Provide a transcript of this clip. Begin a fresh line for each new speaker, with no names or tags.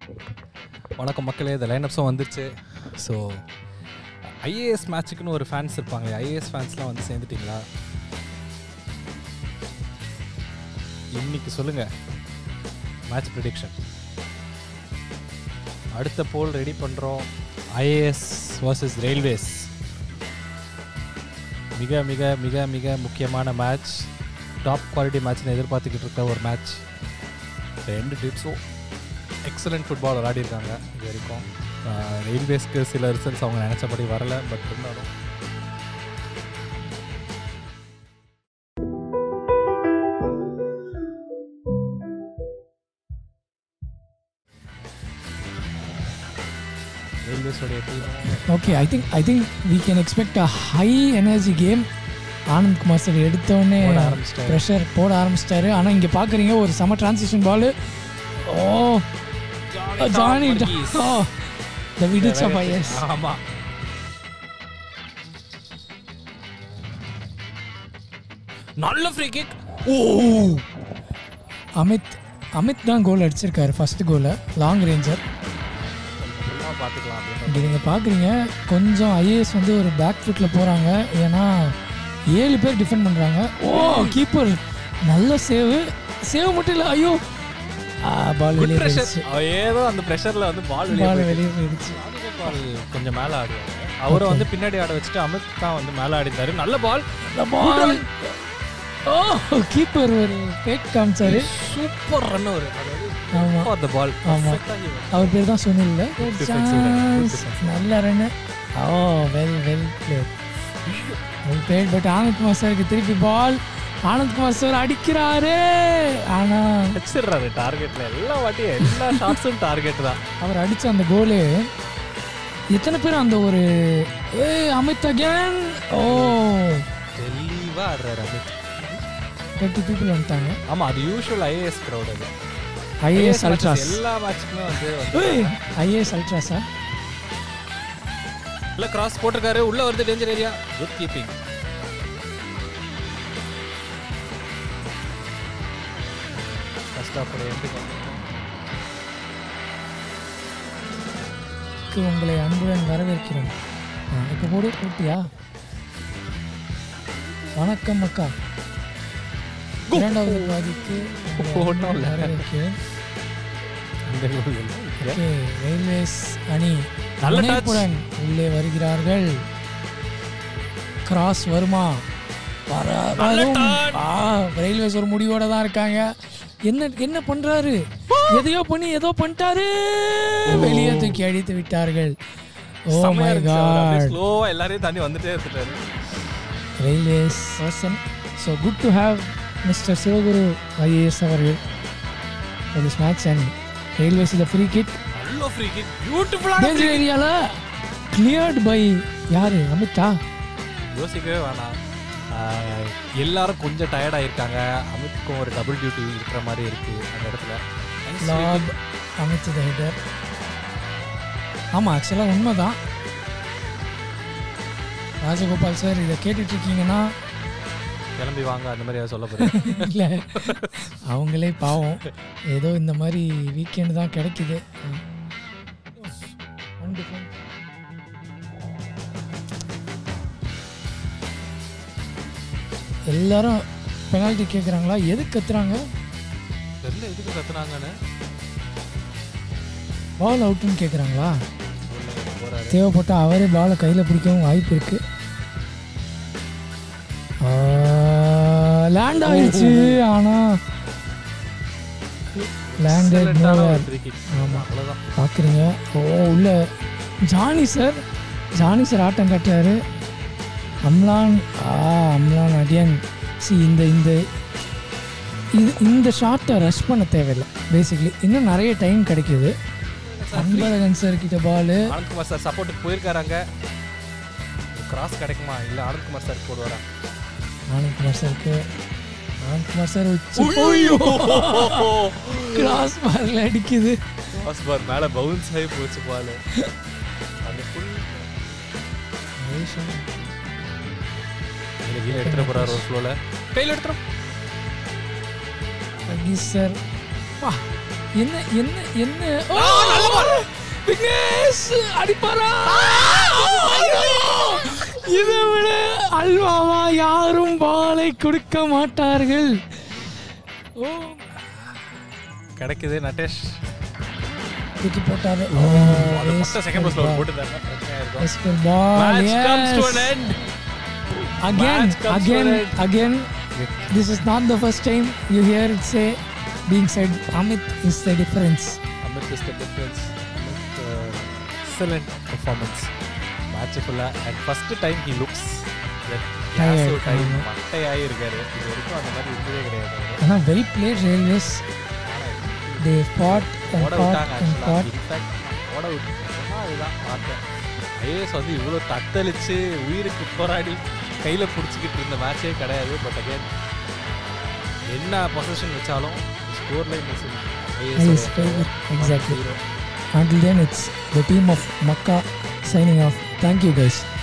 வணக்கம் மக்களே இந்த லைனப்ஸும் வந்துருச்சு ஸோ ஐஏஎஸ் மேட்ச்சுக்குன்னு ஒரு ஃபேன்ஸ் இருப்பாங்க ஐஏஎஸ் ஃபேன்ஸ்லாம் வந்து சேர்ந்துட்டீங்களா இன்னைக்கு சொல்லுங்க மேட்ச் ப்ரிடிக்ஷன் அடுத்த போல் ரெடி பண்ணுறோம் ஐஏஎஸ் vs ரயில்வேஸ் மிக மிக மிக மிக முக்கியமான மேட்ச் டாப் குவாலிட்டி மேட்ச்னு எதிர்பார்த்துக்கிட்டு இருக்க ஒரு மேட்ச் ரெண்டு டீம்ஸும் எக்ஸலண்ட் ஃபுட்பால் விளையாடிருக்காங்க இது வரைக்கும் ரயில்வேஸ்க்கு சில ரிசல்ட்ஸ் அவங்க நினச்சபடி வரல பட் இருந்தாலும் ரயில்வேஸோடைய team
okay I think I think we can expect a high energy game Anand Kumar sir எடுத்தோடனே
போட ஆரம்பிச்சிட்டாரு.
ப்ரெஷர் போட ஆரம்பிச்சிட்டாரு ஆனால் இங்கே பார்க்குறீங்க ஒரு செம டிரான்சிஷன் பால் ஓ ஜானி ஓ த விடிச் ஆஃப் ஐஎஸ்
ஆமா நல்ல ஃப்ரீ கிக் ஓ
அமித் அமித் தான் கோல் அடிச்சிருக்காரு ஃபர்ஸ்ட் கோலை லாங் ரேஞ்சர்
ஃபுல்லாக பார்த்துக்கலாம் அப்படின்னு
இங்கே நீங்கள் பார்க்குறீங்க கொஞ்சம் ஐஏஎஸ் வந்து ஒரு பேக் ஃபுட்டில் போகிறாங்க ஏன்னா ஏழு பேர் டிஃபெண்ட் பண்ணுறாங்க ஓ கீப்பர் நல்ல சேவு சேவ் மட்டும் இல்லை ஐயோ பால்
குட்
வெளியே
ப்ரெஷர்
போயிடுச்சு
ஏதோ அந்த ப்ரெஷர்ல வந்து பால் வெளியே
பால்
போயிடுச்சு.
வெளியே போயிடுச்சு
பால் கொஞ்சம் மேலே ஆடுவாங்க அவரை வந்து பின்னாடி ஆட வச்சுட்டு அமித் தான் வந்து மேலே ஆடிந்தாரு நல்ல பால்
பால் ஓ கீப்பர் ஒரு ஃபேக் காமிச்சாரு
சூப்பர் ரன் ஒரு
ஆமாம்
அந்த பால்
ஆமா. அவர் பேர் தான் Sunil
defensive run, good defensive.
நல்ல ரன்னு ஓ well well played well played but Anandkumar சாருக்கு திருப்பி பால் ஆனந்த்குமார் சார் அடிக்கிறாரு ஆனால்
வச்சிடுறாரு டார்கெட்ல எல்லா வாட்டியும் எல்லா ஷாட்ஸும் டார்கெட் தான்
அவர் அடிச்ச அந்த கோலு எத்தனை பேர் அந்த ஒரு ஏய் அமித் அகேன் ஓ
தெளிவா ஆடுறாரு அமித்
தேர்ட்டி பீப்புள் வந்துட்டாங்க
ஆமா அது யூஷுவல் ஐஏஎஸ் கிரௌட் அது
ஐஏஎஸ்
matches
அல்ட்ராஸ்
எல்லா மேட்ச்க்குமே வந்து வந்து
ஏய் ஐஏஎஸ் அல்ட்ராஸா
உள்ள கிராஸ் போட்டிருக்காரு உள்ள வருது danger area good keeping first half எண்டுக்கு
க்கு உங்களை அன்புடன் வரவேற்கிறோம் ஆ, இப்போ போடு போட்டியா வணக்கம் அக்கா இரண்டாவது பாதிக்கு உங்களை
ஒண்ணும் இல்ல.
அன்புடன் வரவேற்கிறேன்
இந்த goal இல்ல.
ஓகே ரயில்வேஸ் அணி
நல்ல touch.
முனைப்புடன் உள்ளே வருகிறார்கள் கிராஸ் வருமா வர
நல்ல
வரும்.
touch.
ஆ ரயில்வேஸ் ஒரு முடிவோட தான் இருக்காங்க என்ன என்ன பண்றாரு எதையோ பண்ணி ஏதோ பண்ணிட்டாரு வெளியே தூக்கி அடித்து விட்டார்கள் ஓ
செமையா
மை
இருந்துச்சு அவர் அப்படியே
காட்
ஸ்லோவா எல்லாரையும் தாண்டி வந்துட்டே இருந்துட்டாரு
Railways person so good to have mister Sivaguru IAS அவர்கள் for this match and Railways is free kick
நல்ல ஃப்ரீ கிக் பியூட்டிஃபுல்லான
டேஞ்சர் ஏரியால கிளியர்ட் பை யாரு அமிதா
யோசிக்கவே வேணாம் ஆஹ், எல்லாரும் கொஞ்சம் டயர்ட் ஆயிருக்காங்க அமித்க்கும் ஒரு டபுள் டியூட்டி இருக்கிற மாதிரி இருக்கு அந்த இடத்துல Nice free
lob
kick.
Amit the header ஆமாம் ஆக்சுவலாக உண்மைதான் ராஜகோபால் சார் இதை கேட்டுட்டு இருக்கீங்கன்னா
கிளம்பி வாங்க அந்த மாதிரி ஏதாவது சொல்ல போறேன்
இல்லை அவங்களே பாவம் ஏதோ இந்த மாதிரி வீக்கெண்ட் தான் கிடைக்குது One difference. எல்லாரும் பெனால்ட்டி கேட்குறாங்களா எதுக்கு கத்துறாங்க
தெரியல எதுக்கு கத்துனாங்கன்னு
பால் அவுட்டுன்னு கேட்குறாங்களா
உள்ள போறாரு
தேவைப்பட்டா அவரே பாலை கையில் பிடிக்கவும் வாய்ப்பு இருக்கு லேண்ட் ஆயிடுச்சு ஆனா லேண்டட்
Excellent-ஆன ஒரு free kick.
ஆமா.
அவ்வளவுதான்
பார்க்குறீங்க ஓ உள்ள ஜானி சார் ஜானி சார் ஆட்டம் காட்டுறாரு அம்லான் ஆ அம்லான் அடியன் சி இந்த இந்த இது இந்த ஷார்ட்டை ரஷ் பண்ண தேவையில்லை பேசிக்லி இன்னும் நிறைய டைம் கிடைக்குது அன்பழகன் சார் கிட்ட பால்
ஆனந்த்குமார் சார் சப்போர்ட்டுக்கு போயிருக்காராங்க கிராஸ் கிடைக்குமா இல்ல ஆனந்த்குமார் சார் போடுவாரா
ஆனந்த்குமார் சாருக்கு ஆனந்த்குமார் சார் உச்சி கிராஸ் பாரில் அடிக்குது
கிராஸ் பார் மேல பவுன்ஸ் ஆகி போச்சு பால் அந்த ஃபுல் கீழே எடுத்துட போறாரு ஒரு ஃப்ளோல கையில் எடுத்துரும்
சர்கீஸ் சார் வா என்ன என்ன என்ன ஓ, நல்ல ball. விக்னேஷ் அடிப்பாரா ஐயோ! இதை விட அல்வாவா யாரும் பாலை கொடுக்க மாட்டார்கள் ஓ
கிடைக்குது நட்டேஷ்
தூக்கி போட்டாரு
அது மொத்த செகண்ட் பிளஸ்ல ஒரு போட்டு தான் இருக்கும்
ball
Match comes to an end.
again
Match comes to
again
an end.
again this is not the first time you hear it say being said amit is the difference
Amit is the difference. Amit, uh, excellent performance. Match ஃபுல்லாக and first time he looks
Tired,
time
ஆமா.
மட்டையாகி இருக்காரு இது வரைக்கும் அந்த மாதிரி இருந்ததே கிடையாது அவரு.
ஆனால் well played Railways they fought and
ஓட
fought
விட்டாங்க
and
ஆக்சுவலாக
fought
இன்ஃபேக்ட் ஓட விட்டு சொன்னா அதுதான் வார்த்தை ஐஏஎஸ் வந்து இவ்வளோ தத்தளிச்சு உயிருக்கு போராடி கையில் பிடிச்சிக்கிட்டு இருந்த மேட்சே கிடையாது பட் அகைன் என்ன பொசிஷன் வச்சாலும் score line
His favor, exactly. until then it's the team of Makkah signing off thank you guys